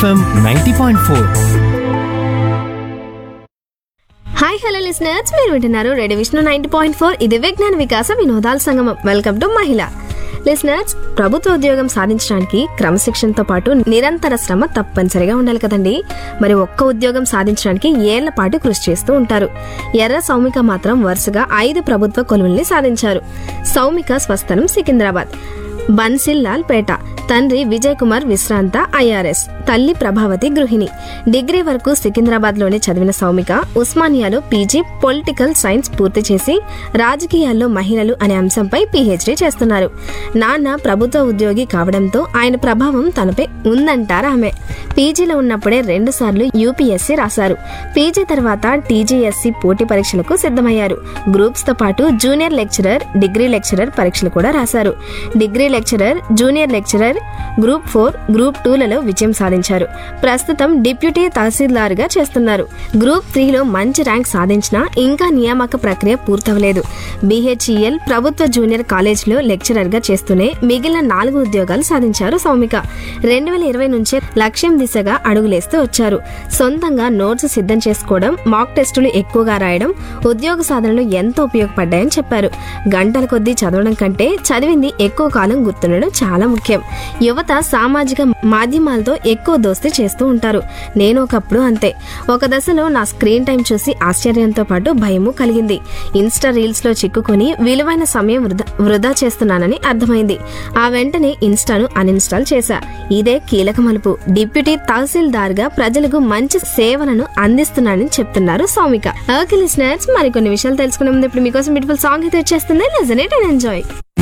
FM ninety point four hi hello listeners మీరు వింటున్నారు ready Vishnu ninety point four ఇది విజ్ఞాన వికాస వినోదాల సంగమం వెల్కమ్ టు మహిళ లిసనర్స్ ప్రభుత్వ ఉద్యోగం సాధించడానికి క్రమశిక్షణతో పాటు నిరంతర శ్రమ తప్పనిసరిగా ఉండాలి కదండి మరి ఒక్క ఉద్యోగం సాధించడానికి ఏళ్ల పాటు కృషి చేస్తూ ఉంటారు ఎర్ర సౌమిక మాత్రం వరుసగా ఐదు ప్రభుత్వ కొలువుల్ని సాధించారు సౌమిక స్వస్థలం సికింద్రాబాద్ బన్సిల్ లాల్ పేట తండ్రి విజయ్ కుమార్ విశ్రాంత ఐఆర్ఎస్ తల్లి ప్రభావతి గృహిణి డిగ్రీ వరకు సికింద్రాబాద్ లోనే చదివిన సౌమిక ఉస్మానియాలో పీజీ పొలిటికల్ సైన్స్ పూర్తి చేసి రాజకీయాల్లో మహిళలు అనే అంశంపై పీహెచ్డీ చేస్తున్నారు నాన్న ప్రభుత్వ ఉద్యోగి కావడంతో ఆయన ప్రభావం తనపై ఉందంటారు ఆమె పీజీలో ఉన్నప్పుడే రెండు సార్లు యూపీఎస్సీ రాశారు పీజీ తర్వాత టీజీఎస్సీ పోటీ పరీక్షలకు సిద్ధమయ్యారు గ్రూప్స్ తో పాటు జూనియర్ లెక్చరర్ డిగ్రీ లెక్చరర్ పరీక్షలు కూడా రాశారు degree lecturer junior lecturer group four group టూలలో విజయం సాధించారు ప్రస్తుతం డిప్యూటీ తహసీల్దార్ గా చేస్తున్నారు గ్రూప్ త్రీలో మంచి ర్యాంక్ సాధించినా ఇంకా నియామక ప్రక్రియ పూర్తవలేదు బీహెచ్ఈఎల్ ప్రభుత్వ జూనియర్ కాలేజ్లో లెక్చరర్ గా చేస్తూనే మిగిలిన నాలుగు ఉద్యోగాలు సాధించారు సౌమిక రెండు వేల ఇరవై నుంచే లక్ష్యం దిశగా అడుగులేస్తూ వచ్చారు సొంతంగా నోట్స్ సిద్ధం చేసుకోవడం మాక్ టెస్టులు ఎక్కువగా రాయడం ఉద్యోగ సాధనలు ఎంతో ఉపయోగపడ్డాయని చెప్పారు గంటల కొద్దీ చదవడం కంటే చదివింది ఎక్కువ కాలం గుర్తుండడం చాలా ముఖ్యం యువత సామాజిక మాధ్యమాలతో ఎక్కువ దోస్తీ చేస్తూ ఉంటారు నేను ఒకప్పుడు అంతే ఒక దశలో నా స్క్రీన్ టైం చూసి ఆశ్చర్యంతో పాటు భయము కలిగింది ఇన్స్టా రీల్స్ లో చిక్కుకొని విలువైన సమయం వృధా వృధా చేస్తున్నానని అర్థమైంది ఆ వెంటనే ఇన్స్టాను అన్ఇన్స్టాల్ చేశా ఇదే కీలక మలుపు డిప్యూటీ తహసీల్దార్ గా ప్రజలకు మంచి సేవలను అందిస్తున్నానని చెప్తున్నారు సౌమిక ఓకే లిసనర్స్ మరికొన్ని విషయాలు తెలుసుకునే ముందు ఇప్పుడు మీకోసం బ్యూటిఫుల్ సాంగ్ అయితే వచ్చేస్తుంది లెజనేట్ అండ్ ఎంజాయ్